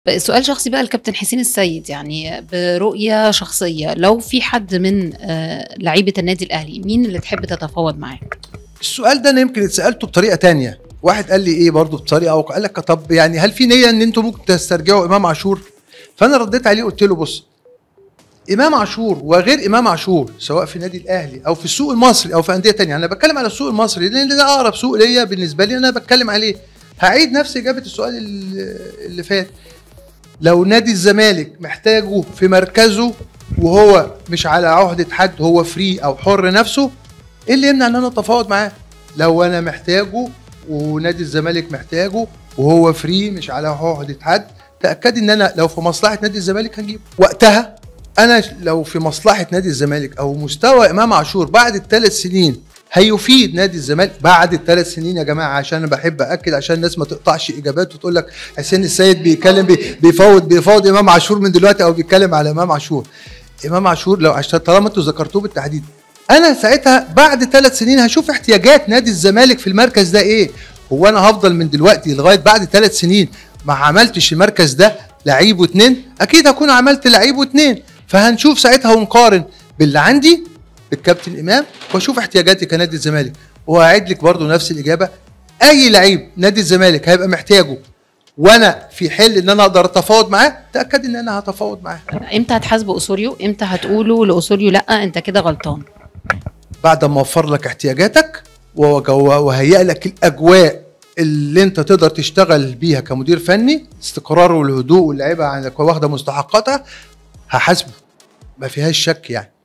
سؤال شخصي بقى لكابتن حسين السيد يعني برؤية شخصية لو في حد من آه، لعيبة النادي الأهلي مين اللي تحب تتفاوض معاه؟ السؤال ده انا يمكن اتسالته بطريقه تانية واحد قال لي ايه برضه بطريقه او قال لك طب يعني هل في نيه ان انتم ممكن تسترجعوا امام عاشور فانا رديت عليه قلت له بص امام عاشور وغير امام عاشور سواء في النادي الاهلي او في السوق المصري او في انديه تانية انا بتكلم على السوق المصري لان ده اقرب سوق ليا بالنسبه لي انا بتكلم عليه هعيد نفس اجابه السؤال اللي اللي فات لو نادي الزمالك محتاجه في مركزه وهو مش على عهدة حد هو فري او حر نفسه ايه اللي يمنع ان انا اتفاوض معاه لو انا محتاجه ونادي الزمالك محتاجه وهو فري مش على عهدة حد تاكدي ان انا لو في مصلحه نادي الزمالك هنجيبه وقتها انا لو في مصلحه نادي الزمالك او مستوى امام عاشور بعد الثلاث سنين هيفيد نادي الزمالك بعد الثلاث سنين يا جماعه عشان انا بحب اكد عشان الناس ما تقطعش اجابات وتقول لك حسين السيد بيتكلم بي- بيفاوض بيفاوض امام عاشور من دلوقتي او بيتكلم على امام عاشور امام عاشور لو عشان طالما انتوا ذكرتوه بالتحديد انا ساعتها بعد ثلاث سنين هشوف احتياجات نادي الزمالك في المركز ده ايه هو انا هفضل من دلوقتي لغايه بعد ثلاث سنين ما عملتش المركز ده لعيب واتنين اكيد هكون عملت لعيب واتنين فهنشوف ساعتها ونقارن باللي عندي بالكابتن امام واشوف احتياجاتي كنادي الزمالك وهعيد لك برضو نفس الاجابه اي لعيب نادي الزمالك هيبقى محتاجه وانا في حل ان انا اقدر اتفاوض معاه تاكد ان انا هتفاوض معاه امتى هتحاسبوا أسوريو؟ امتى هتقولوا لأسوريو لأ أنت كده غلطان؟ بعد ما اوفر لك احتياجاتك ووج- وهيئ لك الاجواء اللي انت تقدر تشتغل بيها كمدير فني استقرار والهدوء واللعيبه عندك واخده مستحقاتها هحاسبه ما فيهاش شك يعني